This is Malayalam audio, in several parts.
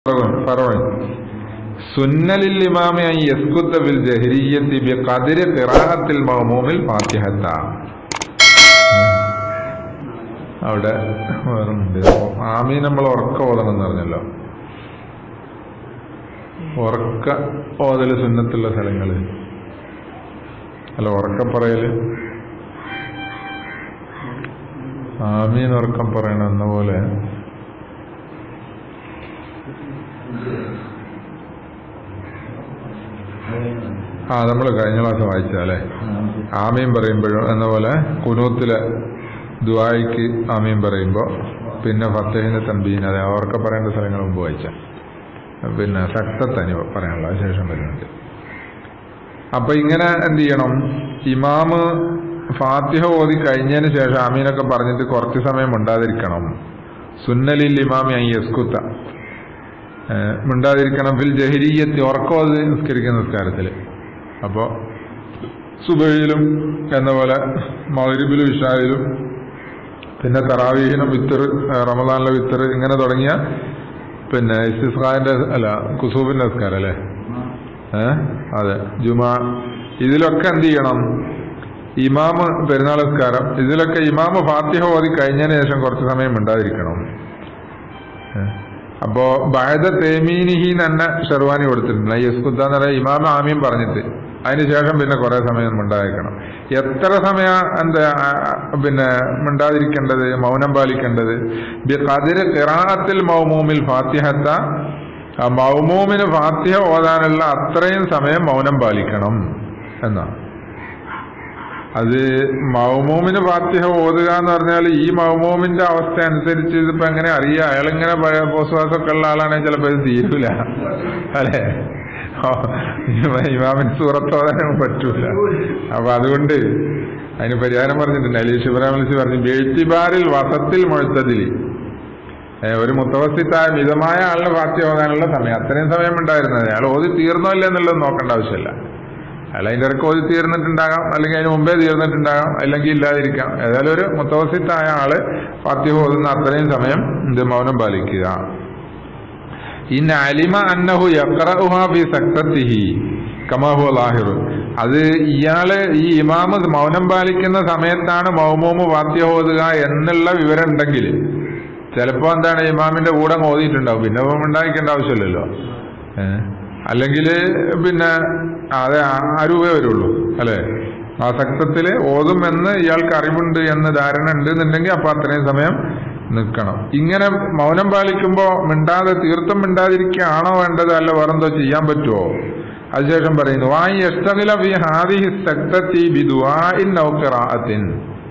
ഫറോൻ സുന്നലിൽ ഇമാമി അൻ യസ്കുത്ത ബിൽ ജഹരിയ്യത്തി ബി ഖദരി ഖിറാഅത്തിൽ മഅമൂമിൽ ഫാത്തിഹത്ത അവിടെ വേറുണ്ട് ആമീ നമ്മൾ ഉറക്ക ഓതണം എന്ന് പറഞ്ഞല്ലോ ഉറക്ക ഓതല് സുന്നത്തുള്ള സ്ഥലങ്ങള് അല്ല ഉറക്കം പറയല് ആമീൻ ഉറക്കം പറയണം എന്ന പോലെ ആ നമ്മൾ കഴിഞ്ഞ ക്ലാസ് വായിച്ചല്ലേ ആമീൻ പറയുമ്പോഴും എന്ന പോലെ കുനൂത്തിലെ ദുവായിക്ക് ആമീൻ പറയുമ്പോൾ പിന്നെ ഫത്തേഹിന് തമ്പീൻ അതെ അവർക്ക് പറയേണ്ട സ്ഥലങ്ങൾ മുമ്പ് വായിച്ച പിന്നെ സക്തത്തനി പറയാനുള്ള ശേഷം വരുന്നുണ്ട് അപ്പൊ ഇങ്ങനെ എന്ത് ചെയ്യണം ഇമാമ് ഫാത്തിഹ ഓതി കഴിഞ്ഞതിന് ശേഷം ആമീനൊക്കെ പറഞ്ഞിട്ട് കുറച്ച് സമയം ഉണ്ടാതിരിക്കണം സുന്നലിൽ ഇമാമി ഐ യസ്കുത്ത മിണ്ടാതിരിക്കണം ഫിൽ ജഹരിയത്തി ഉറക്കോത് നിസ്കരിക്കുന്ന നിസ്കാരത്തിൽ അപ്പോൾ സുബയിലും എന്ന പോലെ മകരിബിലും ഇഷായിലും പിന്നെ തറാവീഹിനും വിത്തർ റമദാനിലെ വിത്തർ ഇങ്ങനെ തുടങ്ങിയ പിന്നെ ഇസ്തിസ്ഖാന്റെ അല്ല കുസൂബിന്റെ നിസ്കാരം അല്ലേ ഏ അതെ ജുമാ ഇതിലൊക്കെ എന്ത് ചെയ്യണം ഇമാമ് പെരുന്നാൾ നിസ്കാരം ഇതിലൊക്കെ ഇമാമ് ഫാത്തിഹ ഓതി കഴിഞ്ഞതിന് ശേഷം കുറച്ച് സമയം മിണ്ടാതിരിക്കണം അപ്പോ ബായത തേമീനിഹി തന്നെ ഷെർവാനി കൊടുത്തിട്ടുണ്ട് യസ്കുദ്ദ എന്ന് പറയുക ഇമാമ ആമീൻ പറഞ്ഞിട്ട് അതിനുശേഷം പിന്നെ കുറെ സമയം മിണ്ടാതിരിക്കണം എത്ര സമയം എന്താ പിന്നെ മിണ്ടാതിരിക്കേണ്ടത് മൗനം പാലിക്കേണ്ടത് കതിര് കിറാത്തിൽ മൗമൂമിൽ ഫാത്തിഹത്ത ആ മൗമൂമിന് ഫാത്തിഹ ഓതാനുള്ള അത്രയും സമയം മൗനം പാലിക്കണം എന്നാണ് അത് മൗമൂമിന് ഫാത്തിഹ ഓതുക എന്ന് പറഞ്ഞാൽ ഈ മൗമൂമിന്റെ അവസ്ഥ അനുസരിച്ച് ഇതിപ്പോ എങ്ങനെ അറിയാം അയാളിങ്ങനെ പോസ്വാസമൊക്കെ ഉള്ള ആളാണെങ്കിൽ ചിലപ്പോൾ ഇത് തീരൂല അല്ലെ ഇമാമിന് സൂറത്തോതാനും പറ്റൂല അപ്പൊ അതുകൊണ്ട് അതിന് പരിഹാരം പറഞ്ഞിട്ടുണ്ട് അലി ശിവറാം വിളിച്ച് പറഞ്ഞു ബെഴുത്തിബാറിൽ വസത്തിൽ മുഴുത്തതിൽ ഒരു മുത്തവസ്ഥിത്തായ മിതമായ ആളിന് ഫാത്തി ഓതാനുള്ള സമയം അത്രയും സമയം ഉണ്ടായിരുന്നത് അയാൾ ഓതി തീർന്നോ ഇല്ല എന്നുള്ളത് നോക്കേണ്ട ആവശ്യമില്ല അയാൾ അതിൻ്റെ ഇടയ്ക്ക് ഓതി തീർന്നിട്ടുണ്ടാകാം അല്ലെങ്കിൽ അതിന് മുമ്പേ തീർന്നിട്ടുണ്ടാകാം അല്ലെങ്കിൽ ഇല്ലാതിരിക്കാം ഏതായാലും ഒരു മുത്തവസിത്തായ ആള് ഫാത്തിഹ ഓതുന്ന അത്രയും സമയം ഇത് മൗനം പാലിക്കുക ഇൻ അലിമ അന്നഹു യക്റഹുഹാ ഫി സക്തത്തിഹി കമാഹു ലാഹിറു അത് ഇയാള് ഈ ഇമാമ് മൗനം പാലിക്കുന്ന സമയത്താണ് മൗമൂമ് ഫാത്തിഹ ഓതുക എന്നുള്ള വിവരം ഉണ്ടെങ്കിൽ ചിലപ്പോ എന്താണ് ഇമാമിന്റെ കൂടെ ഓതിയിട്ടുണ്ടാവും പിന്നെ ഉണ്ടായിരിക്കേണ്ട ആവശ്യമില്ലല്ലോ ഏഹ് അല്ലെങ്കിൽ പിന്നെ അതെ ആ രൂപേ വരുള്ളൂ അല്ലെ ആ സക്തത്തില് ഓതുമെന്ന് ഇയാൾക്ക് അറിവുണ്ട് എന്ന് ധാരണ ഉണ്ട് എന്നുണ്ടെങ്കിൽ അപ്പൊ അത്രയും സമയം നിൽക്കണം ഇങ്ങനെ മൗനം പാലിക്കുമ്പോ മിണ്ടാതെ തീർത്തും മിണ്ടാതിരിക്കുകയാണോ വേണ്ടത് അല്ല വേറെന്തോ ചെയ്യാൻ പറ്റുമോ അതിനുശേഷം പറയുന്നു വായി എസ്തകില ഫി ഹാദിഹി സക്തത്തി ബിദുആഇൻ ഔ ഖിറാഅത്തിൻ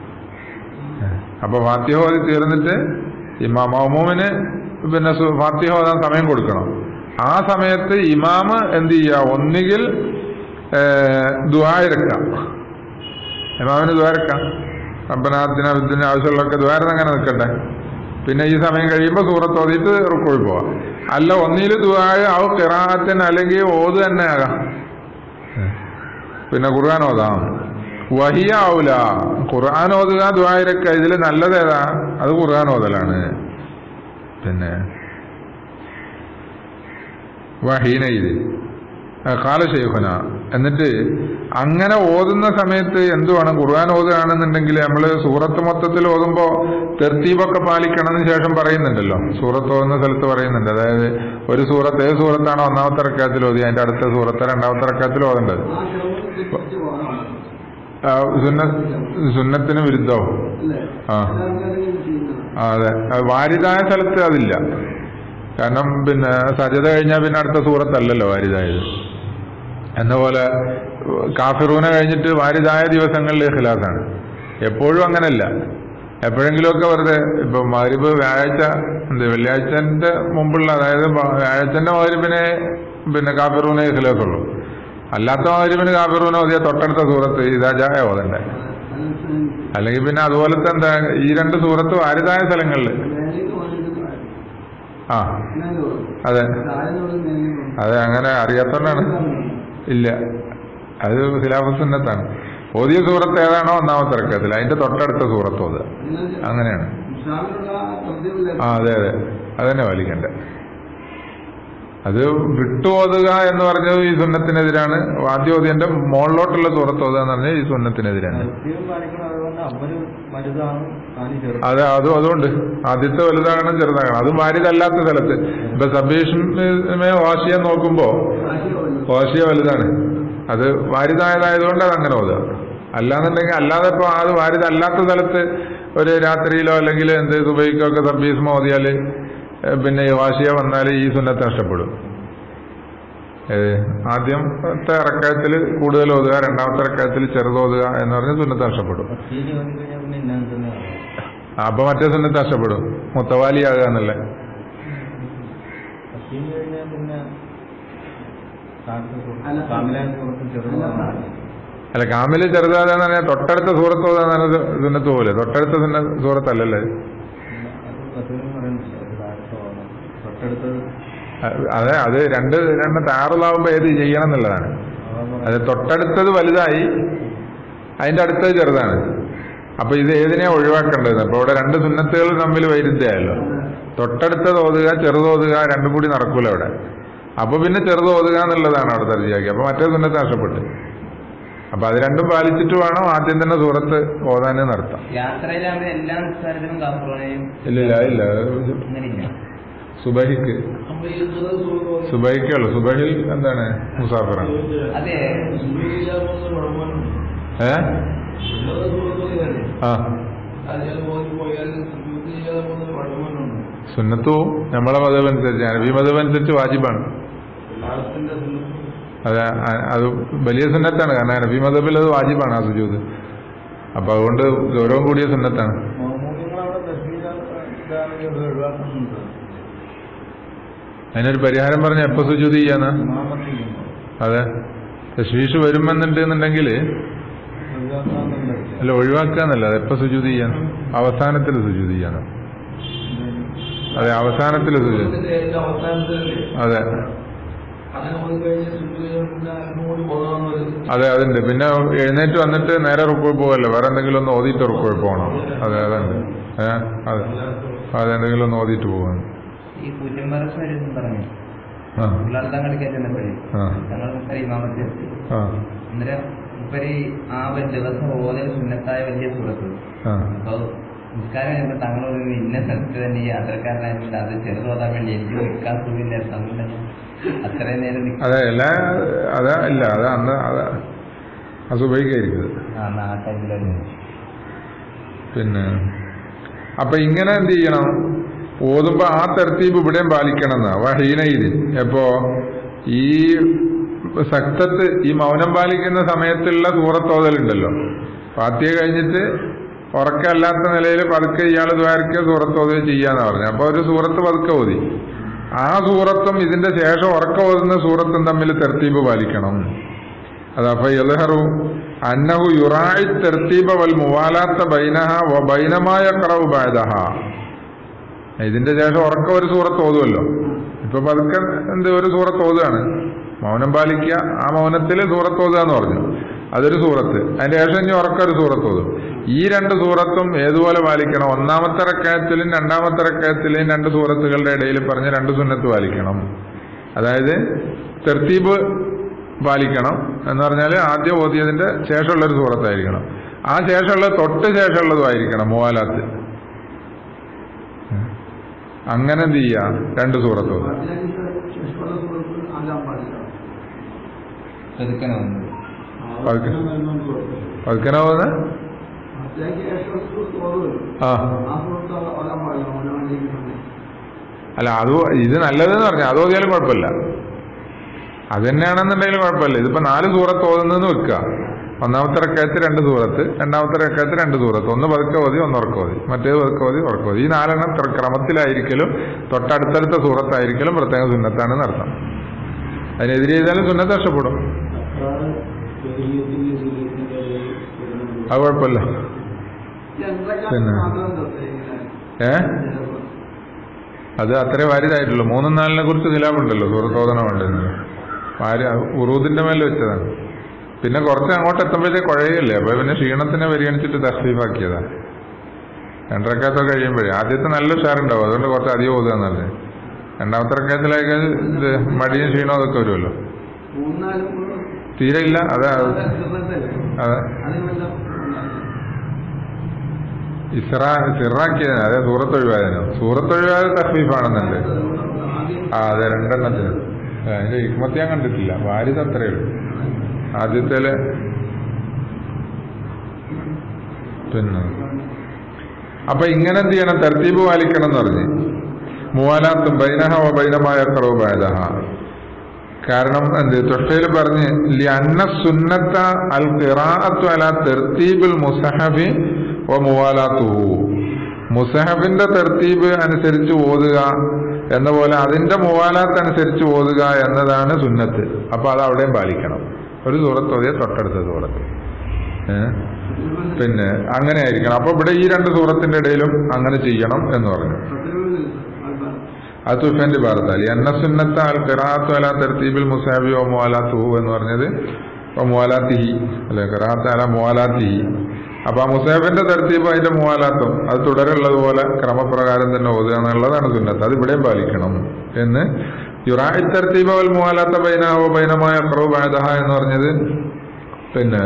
അപ്പൊ ഫാത്തിഹ ഓതി തീർന്നിട്ട് മൗമൂമിന് പിന്നെ ഫാത്തിഹ ഓതാൻ സമയം കൊടുക്കണം ആ സമയത്ത് ഇമാമ് എന്ത് ചെയ്യുക ഒന്നുകിൽ ദ്വാരക്കാം ഇമാമിന് ദ്വാരക്കാം റബ്ബനാഥിന് വിദ്യന് ആവശ്യമുള്ളതൊക്കെ ദ്വാരം അങ്ങനെ നിൽക്കട്ടെ പിന്നെ ഈ സമയം കഴിയുമ്പോൾ സൂറത്ത് ഓതിയിട്ട് റുക്കോഴി പോവാം അല്ല ഒന്നിൽ ദ്വാര ആ കിറാത്തിന് അല്ലെങ്കിൽ ഓത് തന്നെ ആകാം പിന്നെ ഖുർആൻ ഓതാം വഹിയ ആവൂല ഖുർആൻ ഓതുക ദ്വാരക്ക ഇതിൽ നല്ലതേതാ അത് ഖുർആൻ ഓതലാണ് പിന്നെ വഹീന ഇത് കാല ഷെയ്ഖുന എന്നിട്ട് അങ്ങനെ ഓതുന്ന സമയത്ത് എന്തു വേണം ഖുർആൻ ഓതുകയാണെന്നുണ്ടെങ്കിൽ നമ്മൾ സൂറത്ത് മൊത്തത്തിൽ ഓതുമ്പോൾ തെർത്തീബൊക്കെ പാലിക്കണമെന്ന് ശേഷം പറയുന്നുണ്ടല്ലോ സൂറത്ത് ഓതുന്ന സ്ഥലത്ത് പറയുന്നുണ്ട് അതായത് ഒരു സൂറത്ത് ഏത് സൂറത്താണോ ഒന്നാമത്തെ റക്കാത്തിൽ ഓതി അതിന്റെ അടുത്ത സൂറത്ത് രണ്ടാമത്തെ റക്കാത്തിൽ ഓതേണ്ടത് സുന്ന സുന്നത്തിന് വിരുദ്ധവും ആ അതെ വാരിതായ സ്ഥലത്ത് അതില്ല കാരണം പിന്നെ സജത കഴിഞ്ഞാൽ പിന്നെ അടുത്ത സൂറത്തല്ലല്ലോ വാരിതായത് എന്ന പോലെ കാഫിറൂന കഴിഞ്ഞിട്ട് വാരിതായ ദിവസങ്ങളിൽ ഖിലാസാണ് എപ്പോഴും അങ്ങനല്ല എപ്പോഴെങ്കിലുമൊക്കെ വെറുതെ ഇപ്പൊ മകരിബ് വ്യാഴാഴ്ച എന്ത് വെള്ളിയാഴ്ചന്റെ മുമ്പുള്ള അതായത് വ്യാഴാഴ്ചന്റെ മകരിബിനെ പിന്നെ കാഫിറൂനെ ഖിലാസുള്ളൂ അല്ലാത്ത മകരിബിന് കാഫിറൂന ഓതിയ തൊട്ടടുത്ത സൂറത്ത് ഇതാജായ ഓതണ്ടേ അല്ലെങ്കിൽ പിന്നെ അതുപോലത്തെ എന്താ ഈ രണ്ട് സൂറത്ത് വാരിതായ സ്ഥലങ്ങളിൽ ആ അതെ അതെ അങ്ങനെ അറിയാത്തോണ്ടാണ് ഇല്ല അത് ഖിലാഫ് സുന്നത്താണ് ഓതിയ സൂറത്ത് ഏതാണോ ഒന്നാമത്തെ ഇറക്കത്തിൽ അതിന്റെ തൊട്ടടുത്ത സൂറത്ത് ഓതുക അങ്ങനെയാണ് ആ അതെ അതെ അതന്നെ പാലിക്കണ്ടേ അത് വിട്ടുപോതുക എന്ന് പറഞ്ഞത് ഈ സുന്നത്തിനെതിരാണ് വാദ്യോദ്യന്റെ മുകളിലോട്ടുള്ള സൂറത്ത് ഓതുക എന്ന് പറഞ്ഞാൽ ഈ സുന്നത്തിനെതിരാണ് നിർത്തിയും പാലിക്കണം അതുകൊണ്ട് അവര് വലുതാണ് താനും ചെറുത് അത് അതും അതുകൊണ്ട് ആദ്യത്തെ വലുതാകണം ചെറുതാകണം അത് വാരിതല്ലാത്ത സ്ഥലത്ത് ഇപ്പൊ സബീഷിനെ വാശിയെ നോക്കുമ്പോ വാശിയ വലുതാണ് അത് വാരിതായതായതുകൊണ്ട് അത് അങ്ങനെ ഓതുക അല്ലാന്നുണ്ടെങ്കിൽ അല്ലാതെ ഇപ്പൊ അത് വാരിതല്ലാത്ത സ്ഥലത്ത് ഒരു രാത്രിയിലോ അല്ലെങ്കിൽ എന്ത് സുബൈക്കോ ഒക്കെ സബീസ് ഓതിയാല് ഏഹ് പിന്നെ ഈ വാശിയ വന്നാൽ ഈ സുന്നത്ത് നഷ്ടപ്പെടും ഏത് ആദ്യത്തെ ഇറക്കത്തിൽ കൂടുതൽ ഓതുക രണ്ടാമത്തെ ഇറക്കത്തിൽ ചെറുതോതുക എന്ന് പറഞ്ഞ് സുന്നത്ത് നഷ്ടപ്പെടും ശീലി വന്നു കഴിഞ്ഞാൽ പിന്നെ ഇന്നാൻ തന്നെ ആവും. അപ്പൊ മറ്റേ സുന്നത്ത് നഷ്ടപ്പെടും മുത്തവാലിയാകുക എന്നല്ലേ ശീലി കഴിഞ്ഞാൽ പിന്നെ കാമിലാൻ കുറച്ച് ചെറുതാണ് അല്ല കാമില് ചെറുതാതെന്ന് പറഞ്ഞാൽ തൊട്ടടുത്ത സൂറത്ത് ഓതാന്ന് സുന്നത്ത് പോലെ തൊട്ടടുത്ത സുന്ന സൂറത്തല്ലല്ലേ അത് പത്തുവിനും പറയുന്നില്ല ഒരു താഴത്തെ ഓണം തൊട്ടടുത്തത് അ- അതെ അത് രണ്ട് രണ്ട് താറുള്ളാവുമ്പോ ഏത് ചെയ്യണം എന്നുള്ളതാണ് അതാണ് അത് തൊട്ടടുത്തത് വലുതായി അതിന്റെ അടുത്തത് ചെറുതാണ് അപ്പൊ ഇത് ഏതിനെ ഒഴിവാക്കേണ്ടത് അപ്പൊ ഇവിടെ രണ്ട് സുന്നത്തുകൾ തമ്മിൽ വൈരുദ്ധ്യമായല്ലോ തൊട്ടടുത്തത് ഓതുക ചെറുതോതുക രണ്ടും കൂടി നടക്കൂല അവിടെ അപ്പൊ പിന്നെ ചെറുതോതുക എന്നുള്ളതാണ് അവിടെ തർജിയാക്കി അപ്പൊ മറ്റേ സുന്നത്ത് നഷ്ടപ്പെട്ടു അപ്പൊ അത് രണ്ടും പാലിച്ചിട്ട് വേണം ആദ്യം തന്നെ സൂറത്ത് ഓതാന് നടത്താം യാത്രയിലാകുമ്പോൾ എല്ലാ നിസ്കാരത്തിലും കാപ്പുറയും ഇല്ലില്ല ഇല്ല അങ്ങനെയില്ല സുബഹിക്ക് സുബഹിക്കുള്ളൂ സുബഹിൽ എന്താണ് മുസാഫറാണ് അതെ ഏ ആ സുന്നത്തും നമ്മളെ മതം അനുസരിച്ച് അനബി മതം അനുസരിച്ച് വാജിബാണ് അതെ അ- അത് വലിയ സുന്നത്താണ് കാരണം അനബി മതബിൽ അത് വാജിബാണ് ആ സുജൂത് അപ്പൊ അതുകൊണ്ട് ഗൗരവം കൂടിയ സുന്നത്താണ് മൂല്യങ്ങളവിടെ തസ്മീലാണെങ്കിൽ ഒഴിവാക്കുന്നുണ്ട് അതിനൊരു പരിഹാരം പറഞ്ഞ എപ്പോ സുജൂത് ചെയ്യാന്ന് മാമത്തിക്കുന്നു അതെ തശ്വീഷ് വരുമെന്നുണ്ടെന്നുണ്ടെങ്കിൽ ഒഴിവാക്കാന്നുണ്ട് അല്ല ഒഴിവാക്കാന്നല്ല അത് എപ്പോ സുജൂത് ചെയ്യാൻ അവസാനത്തിൽ സുജൂത് ചെയ്യണം അതെ അവസാനത്തിൽ സുജൂത് അതെ അതെ അതുണ്ട് പിന്നെ എഴുന്നേറ്റ് വന്നിട്ട് നേരെ റുക്കോയിൽ പോകല്ലോ വേറെ എന്തെങ്കിലും ഒന്ന് ഓതിയിട്ട് റുക്കോയിൽ പോകണം അതെ അതുണ്ട് ഏ അതെ അതെ എന്തെങ്കിലും ഒന്ന് ഓതിയിട്ട് പോകണം ഈ കുറ്റമ്പറസ് വരും പറഞ്ഞു ആ പിള്ളേർത്താൻ കളിക്കാൻ ചെന്നപ്പോഴേ ആ ഞങ്ങൾ മുപ്പര് ഇമാമത്തെ എത്തി ആ അന്നേരം മുപ്പര് ആ ഒരു ദിവസം ഓരോ സുന്നത്തായ വലിയ സുഹൃത്ത് ആ അപ്പൊ നിസ്കാരം കഴിയുമ്പോൾ തങ്ങളോട് ഒരു ഇന്ന സ്ഥലത്ത് തന്നെ ഈ യാത്രക്കാരനായതുകൊണ്ട് അത് ചെറുതോതാൻ വേണ്ടി എനിക്ക് നിൽക്കാൻ സുഖമില്ല അതുകൊണ്ട് ഞാൻ അത്രയും നേരം നിൽക്കാൻ അതെ എല്ലാ അതാ ഇല്ല അത് അന്ന് അത് അസുബൈക്കായിരിക്കും ആ ആ ടൈമിലായിരുന്നു പിന്നെ അപ്പൊ ഇങ്ങനെ എന്ത് ചെയ്യണം ഓതുമ്പോ ആ തർത്തീബ് ഇവിടെയും പാലിക്കണം എന്നാ വഹീനയിൽ എപ്പോ ഈ സക്തത്ത് ഈ മൗനം പാലിക്കുന്ന സമയത്തുള്ള സൂറത്തോതലുണ്ടല്ലോ ഫാത്തിയ കഴിഞ്ഞിട്ട് ഉറക്കല്ലാത്ത നിലയിൽ പതുക്കെ ഇയാൾ ദ്വാരക്കുക സൂറത്തോതുകയോ ചെയ്യാന്ന് പറഞ്ഞു അപ്പൊ ഒരു സൂറത്ത് പതുക്കെ ഓതി ആ സൂറത്തും ഇതിന്റെ ശേഷം ഉറക്കം ഓതുന്ന സൂറത്തും തമ്മിൽ തെർത്തീബ് പാലിക്കണം അതപ്പൊ യൽഹറു അന്നഹു യുറായി തെർത്തീബ വൽ മുവാലാത്ത ബൈനഹ വ ബൈനമായ കറവ് ബാധഹ ഇതിന്റെ ശേഷം ഉറക്കം ഒരു സൂറത്ത് ഓതുമല്ലോ ഇപ്പൊ പതുക്കെ എന്ത് ഒരു സൂറത്ത് ഓതുകയാണ് മൗനം പാലിക്കുക ആ മൗനത്തിൽ സൂറത്ത് ഓതുക എന്ന് പറഞ്ഞു അതൊരു സൂറത്ത് അതിന്റെ ശേഷം ഇനി ഉറക്കം ഒരു സൂറത്ത് ഓതും ഈ രണ്ട് സൂറത്തും ഏതുപോലെ പാലിക്കണം ഒന്നാമത്തെ റക്കയത്തിലും രണ്ടാമത്തെ റക്കയത്തിലും രണ്ട് സൂറത്തുകളുടെ ഇടയിൽ പറഞ്ഞ രണ്ട് സുന്നത്ത് പാലിക്കണം അതായത് തെർത്തീബ് പാലിക്കണം എന്ന് പറഞ്ഞാൽ ആദ്യം ഓതിയതിന്റെ ശേഷമുള്ള ഒരു സൂറത്തായിരിക്കണം ആ ശേഷമുള്ള തൊട്ട് ശേഷമുള്ളതും ആയിരിക്കണം മൂവാലാത്ത് അങ്ങനെ എന്ത് ചെയ്യുക രണ്ട് സൂറത്ത് ഓതുക. ചെറുക്കനെ വന്നത് പതുക്കെ പതുക്കനെ പോകുന്നത് ആ അല്ല അത് ഇത് നല്ലതെന്ന് പറഞ്ഞു അത് ഓതിയാലും കുഴപ്പമില്ല അത് തന്നെയാണെന്നുണ്ടെങ്കിലും കുഴപ്പമില്ല ഇതിപ്പോ നാല് സൂറത്ത് ഓതുന്നതെന്ന് വെക്കുക ഒന്നാമത്തെ റക്കയത്ത് രണ്ട് സൂറത്ത് രണ്ടാമത്തെ റക്കയത്ത് രണ്ട് സൂറത്ത് ഒന്ന് പതുക്കെ ഓതി ഒന്ന് ഉറക്കം ഓതി മറ്റേത് പതുക്കെ ഓതി ഉറക്കം ഓതി ഈ നാലെണ്ണം ക്ര- ക്രമത്തിലായിരിക്കലും തൊട്ടടുത്തടുത്ത സൂറത്തായിരിക്കലും പ്രത്യേക സുന്നത്താണെന്ന് അർത്ഥം അതിനെതിരെ ചെയ്താലും സുന്നത്ത് നഷ്ടപ്പെടും അത് കുഴപ്പമില്ല പിന്നെ ഏ അത് അത്രേ വാരിതായിട്ടുള്ളൂ മൂന്നും നാലിനെ കുറിച്ച് നിലാവുണ്ടല്ലോ സുഹൃത്തോദനം ഉണ്ടെന്ന് വാരി ഉറൂദിന്റെ മേലെ വെച്ചതാണ് പിന്നെ കുറച്ച് അങ്ങോട്ട് എത്തുമ്പോഴത്തേക്ക് കുഴയല്ലേ അപ്പൊ പിന്നെ ക്ഷീണത്തിനെ പരിഗണിച്ചിട്ട് തസ്ലീഫാക്കിയതാണ് രണ്ടരക്കാത്തൊക്കെ കഴിയുമ്പോഴേ ആദ്യത്തെ നല്ല ഉഷാറുണ്ടാവും അതുകൊണ്ട് കുറച്ച് അധികം ഓതുക നല്ലത് രണ്ടാമത്തെ റക്കയത്തിലേക്ക് ഇത് മടിയും ക്ഷീണവും അതൊക്കെ വരുമല്ലോ മൂന്നാലും തീരെ ഇല്ല അതാ അതെ ഇസ്ര സിറാക്കിയതിന് അതെ സൂറത്ത് ഒഴിവായതിനോ സൂറത്ത് ഒഴിവായത് തഫീഫാണെന്നുണ്ട് ആ അതെ രണ്ടെണ്ണത്തിന് ആ, അതിന്റെ ഹിക്മത്ത് ഞാൻ കണ്ടിട്ടില്ല വാരിത് അത്രയേ ഉള്ളൂ ആദ്യത്തേല് പിന്നെ അപ്പൊ ഇങ്ങനെ എന്ത് ചെയ്യണം തർത്തീബ് പാലിക്കണം എന്ന് പറഞ്ഞ് മൂവാലാത്തും ബൈനഹ വ ബൈനമായ കുറവ് ബാധഹ കാരണം എന്ത് തൊട്ടയിൽ പറഞ്ഞ് ലി അന്ന സുന്നത്ത അൽ ഖിറാഅത്തു അല തെർത്തീബുൽ മുസഹബി വ മുവാലാത്തുഹു മുസഹബിന്റെ തെർത്തീബ് അനുസരിച്ച് ഓതുക എന്ന പോലെ അതിന്റെ മുവാലാത്ത് അനുസരിച്ച് ഓതുക എന്നതാണ് സുന്നത്ത് അപ്പൊ അത് അവിടെയും പാലിക്കണം ഒരു സൂറത്ത് ഓതിയ തൊട്ടടുത്ത സൂറത്ത് ഏഹ് പിന്നെ അങ്ങനെ ആയിരിക്കണം അപ്പൊ ഇവിടെ ഈ രണ്ട് സൂറത്തിന്റെ ഇടയിലും അങ്ങനെ ചെയ്യണം എന്ന് പറഞ്ഞു അത് തുഫന്റെ ഭാരതാലി അന്ന സുന്നത്ത അൽ ഖിറാത്തു അല തർത്തീബിൽ മുസാബി ഓ മുവാലാത്തുഹു എന്ന് പറഞ്ഞത് ഓ മുവാലാത്തിഹി അല്ലെ ഖിറാത്ത് അല മുവാലാത്തിഹി അപ്പൊ ആ മുസാബിന്റെ തർത്തീബ് അതിന്റെ മുവാലാത്തും അത് തുടരുള്ളതുപോലെ ക്രമപ്രകാരം തന്നെ ഓതുക എന്നുള്ളതാണ് സുന്നത്ത് അത് ഇവിടെയും പാലിക്കണം എന്ന് യുറായി തർത്തീബ വൽ മുവാലാത്ത ബൈനാവോ ബൈനമായ അക്രവ് ബാധഹ എന്ന് പറഞ്ഞത് പിന്നെ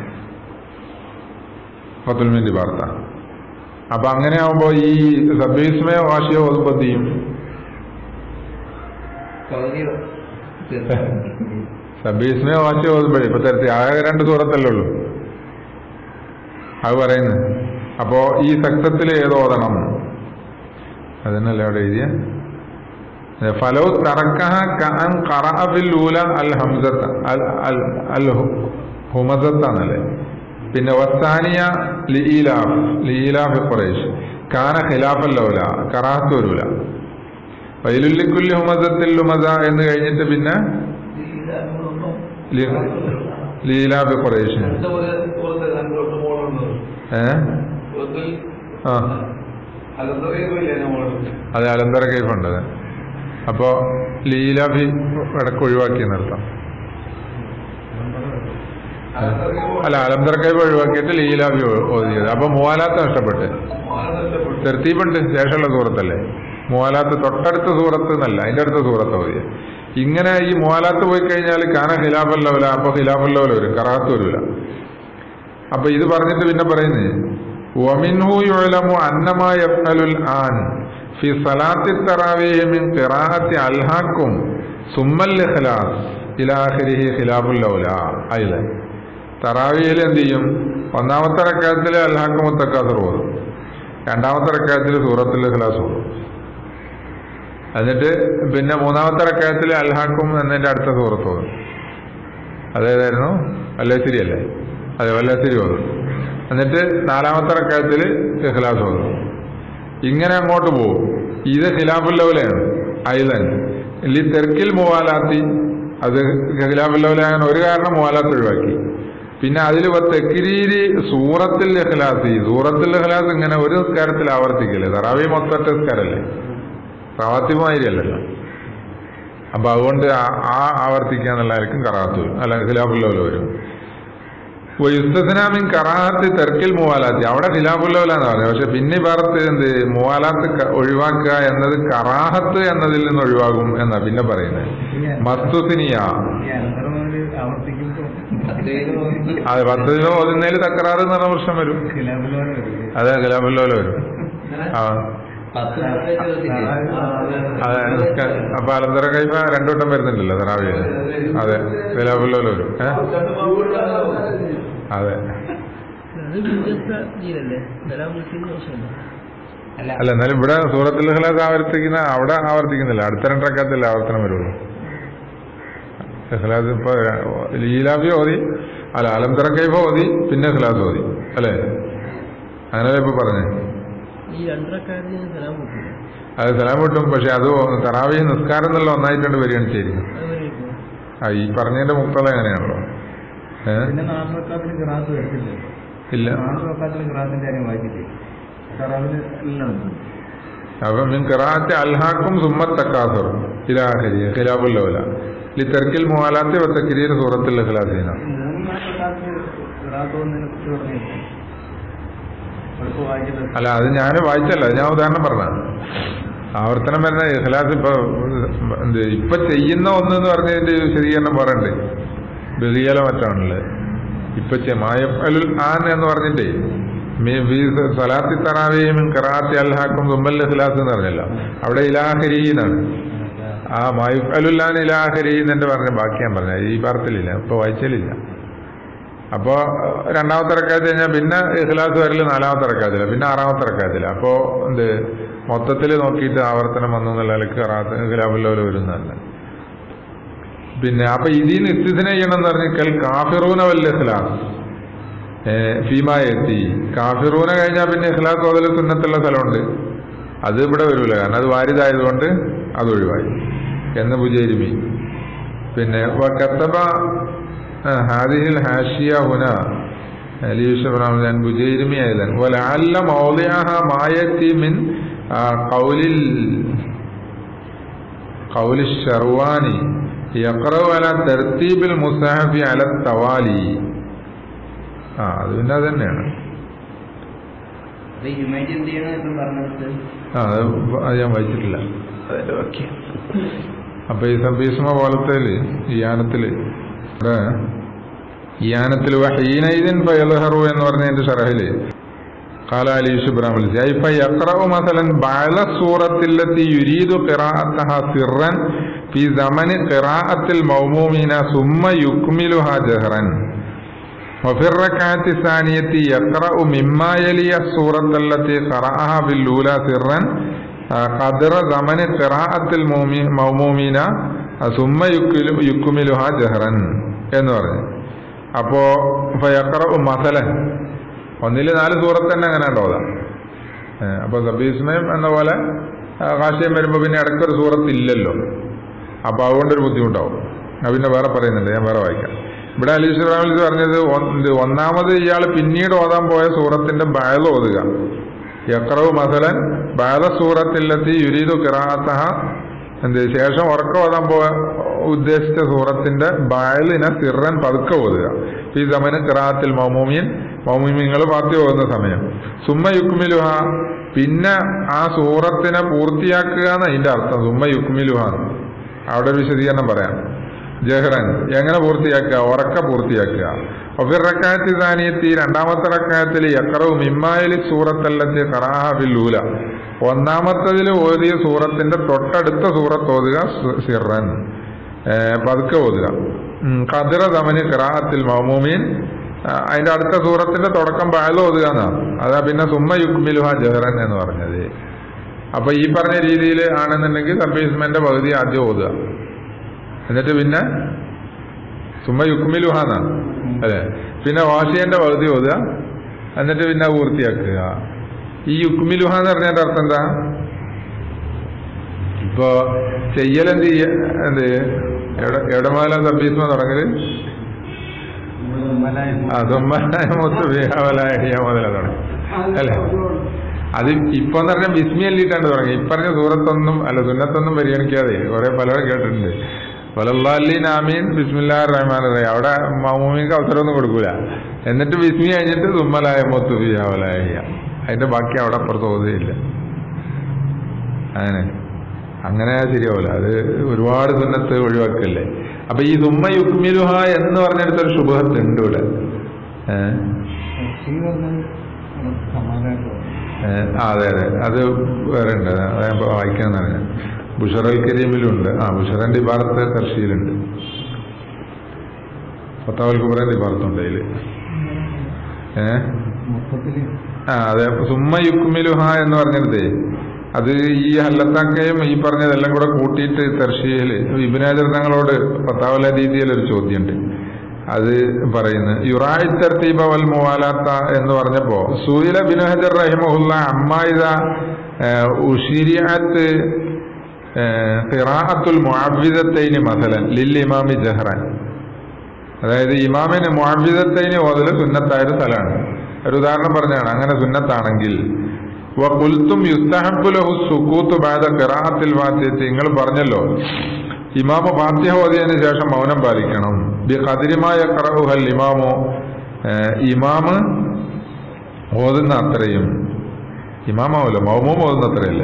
ഫത്തുൽമിന്റെ വാർത്ത അപ്പൊ അങ്ങനെ ആവുമ്പോ ഈ സബീസ്മയോ വാശിയോ ഓതുമ്പോ എന്ത് ചെയ്യും പകുതിയോ തീർന്നു സബീസ്മയോ വാശിയോ ഓതുമ്പോഴേ ഇപ്പൊ തരത്തി ആകെ രണ്ട് സൂറത്തല്ലേ ഉള്ളൂ അത് പറയുന്നു അപ്പോ ഈ സക്തത്തിൽ ഏത് ഓതണം അതന്നല്ലേ അവിടെ എഴുതിയ fellow തറക്കഹ കഅൻ ഖറഅ fill ഊല Al ഹംസത്ത Al Al Al who- ഹുമസത്താണല്ലേ പിന്നെ വസ്താനിയ ലീലാഫ് ലീലാഫ് ഖുറൈഷ് കാന ഖിലാഫൽ ലൗല കറാഹത്ത് വരൂല വൈലുല്ലിക്കുല്ലി ഹുമസത്തിൽ ലുമസ എന്ന് കഴിഞ്ഞിട്ട് പിന്നെ ലി- ലീലാഫ് ഖുറൈഷ് ഏ ആ അത് അലന്തര കൈഫുണ്ട് അത് അപ്പോ ലീലാഫി ഇടക്ക് ഒഴിവാക്കി നിർത്താം അല്ല അലന്തര കൈഫ് ഒഴിവാക്കിയിട്ട് ലീലാഫി ഒ- ഓതിയത് അപ്പൊ മൂവാലാത്ത നഷ്ടപ്പെട്ട് തെർത്തീപുണ്ട് ശേഷമുള്ള സൂറത്തല്ലേ മൂവാലാത്ത് തൊട്ടടുത്ത സൂറത്ത് എന്നല്ല അതിന്റെ അടുത്ത സൂറത്ത് ഓതിയ ഇങ്ങനെ ഈ മൂവാലാത്ത് പോയി കഴിഞ്ഞാൽ കാന ഖിലാഫല്ലവല അപ്പൊ ഖിലാഫല്ലവല വരും കറാത്ത് വരില്ല അപ്പൊ ഇത് പറഞ്ഞിട്ട് പിന്നെ പറയുന്നത് വമിൻഹു യുലമു അന്നമാ യഫ്അലുൽ ആൻ ഫി സലാത്തി തറാവീഹി മിൻ ഖിറാഅത്തി അൽഹാക്കും സുമ്മൽ ഇഖ്ലാസ് ഇലാ ആഖിരിഹി ഖിലാഫുൽ ലൗല അയിലെ തറാവിയിൽ എന്ത് ചെയ്യും ഒന്നാമത്തെ റക്കാത്തിൽ അൽഹാക്കും മുത്തക്കാസർ ഓതും രണ്ടാമത്തെ റക്കാത്തിൽ സൂറത്തുൽ ഇഖ്ലാസ് ഓതും എന്നിട്ട് പിന്നെ മൂന്നാമത്തെ റക്കാത്തിൽ അൽഹാക്കും എന്നതിന്റെ അടുത്ത സൂറത്ത് ഓതും അതേതായിരുന്നു വല്ലശ്ശേരി അല്ലേ അതെ വല്ലശ്ശേരി ഓതും എന്നിട്ട് നാലാമത്തെ റക്കായത്തിൽ ഇഖ്ലാസ് ഓതും ഇങ്ങനെ അങ്ങോട്ട് പോകും ഇത് ഖിലാഫുല്ലൗലയാണ് ഐലൻ ലി തെർക്കിൽ മുവാലാത്തി അത് ഖിലാഫുല്ലൗലാകാൻ ഒരു കാരണം മുവാലാത്ത് ഒഴിവാക്കി പിന്നെ അതിൽ തെക്കിരീരി സൂറത്തിൽ ഇഖ്ലാസ് സൂറത്തിൽ ഇഖ്ലാസ് ഇങ്ങനെ ഒരു നിസ്കാരത്തിൽ ആവർത്തിക്കില്ലേ തറാവി മൊത്തത്തെ നിസ്കാരല്ലേ പ്രവാത്തിമാതിരി അല്ലല്ലോ അപ്പൊ അതുകൊണ്ട് ആ- ആ ആവർത്തിക്കുക എന്നുള്ളതായിരിക്കും കറാത്ത് വരും അല്ല ഖിലാഫുല്ലൗല വരും യുസ്തസ്നാമിൻ കറാഹത്ത് തെർക്കിൽ മുവാലാത്തി അവിടെ ഖിലാഫുല്ലൗല എന്ന് പറഞ്ഞു പക്ഷെ പിന്നെ ഭാരത്ത് എന്ത് മുവാലാത്ത് ക- ഒഴിവാക്കുക എന്നത് കറാഹത്ത് എന്നതിൽ നിന്ന് ഒഴിവാകും എന്നാ പിന്നെ പറയുന്നത് മസ്തുസിനിയ ഈ അനന്തരമാര് ആവർത്തിക്കുമ്പോൾ അത് പത്ത് രൂപ ഓതുന്നതിൽ തക്കറാറ് എന്ന് പറഞ്ഞ പ്രശ്നം വരും ഖിലാഫിലോനെ വരും അതെ ഖിലാഫുല്ലൗല വരും ആ പത്ത് ദിവസത്തേക്ക് വെച്ചിട്ട് അതെ നിസ്ക- അപ്പൊ അലന്തര കൈഫ രണ്ടു വട്ടം വരുന്നുണ്ടല്ലോ തറാവിയിൽ അതെ ഖിലാഫുല്ലൗല വരും ഏ അതെ അത് വ്യത്യസ്ത ഇതിലല്ലേ ബലാം വിളിച്ചതിന് ശേഷമല്ലേ അല്ല അല്ല എന്നാലും ഇവിടെ സൂറത്തുൽ ഇഖ്ലാസ് ആവർത്തിക്കുന്ന അവിടെ ആവർത്തിക്കുന്നില്ല അടുത്ത രണ്ടരക്കത്തിൽ ആവർത്തനം വരുള്ളൂ ഇഖ്ലാസ് ഇപ്പൊ ലീലാബി ഓതി അല്ല അലംതറ കൈഫ് ഓതി പിന്നെ ഇഖ്ലാസ് ഓതി അല്ലേ അങ്ങനെയല്ലേ ഇപ്പൊ പറഞ്ഞേ ഈ രണ്ടരക്കാരന് സലാം കിട്ടില്ല അത് സലാം കിട്ടും പക്ഷെ അത് തറാവി നിസ്കാരം എന്നുള്ള ഒന്നായിട്ടുണ്ട് വരികയാണ് ശരിക്കും അത് വരെയിരിക്കും ആ ഈ പറഞ്ഞതിന്റെ മുക്തത എങ്ങനെയാണല്ലോ ഏ പിന്നെ നാല് റക്കാത്തിന് ഗ്രാസ് വരത്തില്ല ഇല്ല നാല് റക്കാത്തിന് ഗ്രാസിന്റെ കാര്യം വായിച്ചില്ലേ തറാവില് എല്ലാം ഉണ്ട് അപ്പൊ മിൻ ഖിറാഅത്തി അൽഹാക്കും സുമ്മത്ത് തക്കാസുർ ഇലാഹരി ഖിലാഫുല്ലൗല ലി തെർക്കിൽ മുവാലാത്തി വ തക്രീർ സൂറത്തുൽ ഇഖ്ലാസീന മൂന്ന് നാല് റക്കാത്തിന് ഗ്രാസ് വന്നതിനെ കുറിച്ച് പറഞ്ഞില്ലേ എളുപ്പം വായിച്ചിട്ട് അല്ല അത് ഞാൻ വായിച്ചല്ല ഞാൻ ഉദാഹരണം പറഞ്ഞ ആവർത്തനം വരുന്ന ഇഖ്ലാസ് ഇപ്പൊ എന്ത് ഇപ്പൊ ചെയ്യുന്ന ഒന്ന് എന്ന് പറഞ്ഞതിന്റെ ഒരു വിശദീകരണം പറയണ്ടേ ബലിയല മറ്റാണുള്ളത് ഇപ്പൊ മായഫലുൽ ആൻ എന്ന് പറഞ്ഞിട്ടേ മി- ഫീ സലാത്തി തറാവേയും കറാത്തി അൽഹാക്കും തുമ്മൽ ഇഖ്ലാസ് എന്ന് പറഞ്ഞല്ലോ അവിടെ ഇലാഹരി എന്നാണ് ആ മായുഫലുല്ലാൻ ഇലാഹരി എന്നെ പറഞ്ഞ ബാക്കി ഞാൻ പറഞ്ഞ ഈ പാർത്തിലില്ല ഇപ്പൊ വായിച്ചലില്ല അപ്പോ രണ്ടാമത്തെ ഇറക്കാത്ത കഴിഞ്ഞാൽ പിന്നെ ഇഖ്ലാസ് വരല് നാലാമത്തെ ഇറക്കാത്തില്ല പിന്നെ ആറാമത്തെ ഇറക്കാത്തില്ല അപ്പോ എന്ത് മൊത്തത്തിൽ നോക്കിയിട്ട് ആവർത്തനം വന്നു എന്നുള്ള നിലക്ക് ഇഖ്ലാബുല്ലോല് വരുന്നതല്ല പിന്നെ അപ്പൊ ഇതിന് ഇസ്തിദിനെ ചെയ്യണം എന്ന് പറഞ്ഞാൽ കാഫിറൂന വല്ല ഇഖ്ലാസ് ഫീമായ എത്തി കാഫിറൂന കഴിഞ്ഞാൽ പിന്നെ ഇഖ്ലാസ് ഓതൽ സുന്നത്തുള്ള സ്ഥലമുണ്ട് അത് ഇവിടെ വരൂല കാരണം അത് വാരിതായതുകൊണ്ട് അത് ഒഴിവായി എന്ന് ബുജേരിമി പിന്നെ കത്തബ ഹാദിഹിൽ ഹാഷിയ ഹുന ലീഷബ്രാഹ്മൻ ബുജൈരിമി അയലൻ ولعل موضعها ما يأتي من آه، قول ال- قول الشرواني يقرأ على ترتيب المصحف على التوالي ആ അത് പിന്നെ അത് തന്നെയാണ് അപ്പൊ ഈ ഹ്യൂമാനിറ്റി എന്ത് ചെയ്യണം ഇപ്പം പറഞ്ഞെടുത്ത് ആ അത് അത് ഞാൻ വായിച്ചിട്ടില്ല അതിന്റെ ബാക്കി അപ്പൊ ഈ സംഭീഷ്മ പോലത്തെ യാനത്തില് ഇവിടെ യാനത്തിൽ വഹീനൈദിൻ ഫയൽഹറു എന്ന് പറഞ്ഞതിന്റെ ഷറഹില് قال علي شبرام الزي فيقرأ مثلا بعض السورة التي يريد قراءتها سرا في زمن قراءة المومومين ثم يكملها جهرا وفي الركعة الثانية يقرأ مما يلي السورة التي قرأها في الأولى سرا آه، قدر زمن قراءة المومي- المومومين آه، ثم يكل- يكملها جهرا എന്ന് പറഞ്ഞു അപ്പോ ഫയക്കറ മസലൻ ഒന്നില് നാല് സൂറത്ത് തന്നെ അങ്ങനെ ഉണ്ടാവുക അപ്പൊ സബീസ്മയം എന്ന പോലെ ആ, കാശിയം വരുമ്പോ പിന്നെ ഇടയ്ക്കൊരു സൂറത്ത് ഇല്ലല്ലോ അപ്പൊ അതുകൊണ്ടൊരു ബുദ്ധിമുട്ടാവും അത് പിന്നെ വേറെ പറയുന്നുണ്ട് ഞാൻ വേറെ വായിക്കാം ഇവിടെ അലീഷ് ഇബ്രാഹിം പറഞ്ഞത് ഒന്ന് ഇത് ഒന്നാമത് ഇയാൾ പിന്നീട് ഓതാൻ പോയ സൂറത്തിന്റെ ബയൽ ഓതുക യക്രവ് മസലൻ ബയല സൂറത്തിലെത്തി യുരീദു കിറാത്തഹ എന്ത് ശേഷം ഉറക്കം ഓതാൻ പോ ഉദ്ദേശിച്ച സൂറത്തിന്റെ ബയലിനെ സിറൻ പതുക്കെ ഓതുക ഈ സമയം കിറാത്തിൽ മൗമൂമിയൻ മൗമൂമിങ്ങൾ പാത്തി ഓതുന്ന സമയം സുമ്മ യുക്മിലുഹ പിന്നെ ആ സൂറത്തിനെ പൂർത്തിയാക്കുക എന്ന് അതിന്റെ അർത്ഥം സുമ്മ യുക്മിലുഹ അവിടെ ഒരു വിശദീകരണം പറയാം ജഹ്റൻ എങ്ങനെ പൂർത്തിയാക്കുക ഉറക്ക പൂർത്തിയാക്കുക ഒഫിർ റക്കായത്തി ദാനിയത്തി രണ്ടാമത്തെ റക്കായത്തിൽ യക്കറവും ഇമ്മായലി സൂറത്തല്ലത്തി ഖറാഹ ബില്ലൂല ഒന്നാമത്തതിൽ ഓതിയ സൂറത്തിന്റെ തൊട്ടടുത്ത സൂറത്ത് ഓതുക സി- സിറൻ ഏ, പതുക്കെ ഓതുക ഉം, ഖദിറ തമന് ഖിറാഅത്തിൽ മൗമൂമീൻ ആ, അതിന്റെ അടുത്ത സൂറത്തിന്റെ തുടക്കം ബാല ഓതുക എന്നാ അതാ പിന്നെ സുമ്മ യുക്മിലുഹ ജഹ്റൻ എന്ന് പറഞ്ഞത് അപ്പൊ ഈ പറഞ്ഞ രീതിയിൽ ആണെന്നുണ്ടെങ്കിൽ സബ്ബീസ്മെന്റ് പകുതി ആദ്യം ഓതുക എന്നിട്ട് പിന്നെ സുമ്മ യുക്മിലുഹാന്ന അല്ലെ പിന്നെ വാഷിയന്റെ പകുതി ഓതുക എന്നിട്ട് പിന്നെ പൂർത്തിയാക്കുക ഈ യുക്മിലുഹ എന്ന് പറഞ്ഞതിന്റെ അർത്ഥം എന്താ ഇപ്പൊ ചെയ്യലെന്ത് ചെയ്യ എന്ത് എവിടെ എവിടെ മുതലാ സബ്ബീസ്മ തുടങ്ങല് ആ തുമ്മലായ മുത്ത് ബിഹാവലായ മുതലാ തുടങ്ങി അല്ലേ അത് ഇപ്പൊ എന്ന് പറഞ്ഞാൽ ബിസ്മി അല്ലിട്ടാണ് തുടങ്ങി ഇപ്പറഞ്ഞ സൂറത്തൊന്നും അല്ല സുന്നത്തൊന്നും പരിഗണിക്കാതെ കുറെ പലരും കേട്ടിട്ടുണ്ട് വലല്ലാലി നാമീൻ ബിസ്മില്ലാ റഹ്മാൻ റഹീം അവിടെ മമ്മൂമിക്ക് അവസരമൊന്നും കൊടുക്കൂല എന്നിട്ട് ബിസ്മി കഴിഞ്ഞിട്ട് തുമ്മലായ മുത്ത് ബിഹാവലായ അതിന്റെ ബാക്കി അവിടെ അപ്പുറത്ത് ഓതുകയില്ല അങ്ങനെ അങ്ങനെ ശരിയാവില്ല അത് ഒരുപാട് സുന്നത്ത് ഒഴിവാക്കല്ലേ അപ്പൊ ഈ തുമ്മ യുക്മിലുഹ എന്ന് പറഞ്ഞെടുത്തൊരു ശുഭത്ത് ഉണ്ട് ഇവിടെ ഏഹ് സമാധാനമായിട്ട് ഏഹ് ആ, അതെ അതെ അത് വേറെ ഉണ്ട് അത് ഞാൻ ഇപ്പൊ വായിക്കാന്ന് പറഞ്ഞ ബുഷറൽ കരീമിലുണ്ട് ആ ബുഷറന്റെ ഇബാറത്ത് കർഷിയിലുണ്ട് പത്താവൽ കുബറന്റെ ഇബാറത്തുണ്ട് അതില് ഏഹ് മൊത്തത്തില് ആ അതെ സുമ്മ യുക്മിലുഹ എന്ന് പറഞ്ഞിടത്തേ അത് ഈ ഹല്ലത്താക്കയും ഈ പറഞ്ഞതെല്ലാം കൂടെ കൂട്ടിയിട്ട് തെർഷിയയില് ഇബിനാജർ തങ്ങളോട് പത്താവല രീതിയിൽ ഒരു ചോദ്യമുണ്ട് അത് പറയുന്നത് യുറായി തർത്തീബ വൽ മുവാലാത്ത എന്ന് പറഞ്ഞപ്പോ സൂയില ബിൻ ഹജർ റഹിമഹുല്ല അമ്മായിദ ഉഷിരിയത്ത് ഖിറാഅത്തുൽ മുഅവ്വിദത്തൈനി മസലൻ ലിൽ ഇമാമി ജഹ്റാൻ അതായത് ഇമാമിന് മുഅവ്വിദത്തൈനി ഓതല് സുന്നത്തായ ഒരു സ്ഥലമാണ് ഒരു ഉദാഹരണം പറഞ്ഞാണ് അങ്ങനെ സുന്നത്താണെങ്കിൽ വഖുൽത്തും യുസ്തഹബ്ബു ലഹു സുകൂത്ത് ബഅദ ഖിറാഅത്തിൽ ഫാത്തിഹത്തി നിങ്ങൾ പറഞ്ഞല്ലോ ഇമാമ ഫാത്തിഹ ഓതിയതിനു ശേഷം മൗനം പാലിക്കണം ബി ഖദരിമായ ഖറഉഹൽ ഇമാമു ഏഹ്, ഇമാമ് ഓതുന്ന അത്രയും ഇമാമാവല്ലോ മൗമൂം ഓതുന്ന അത്രയല്ലേ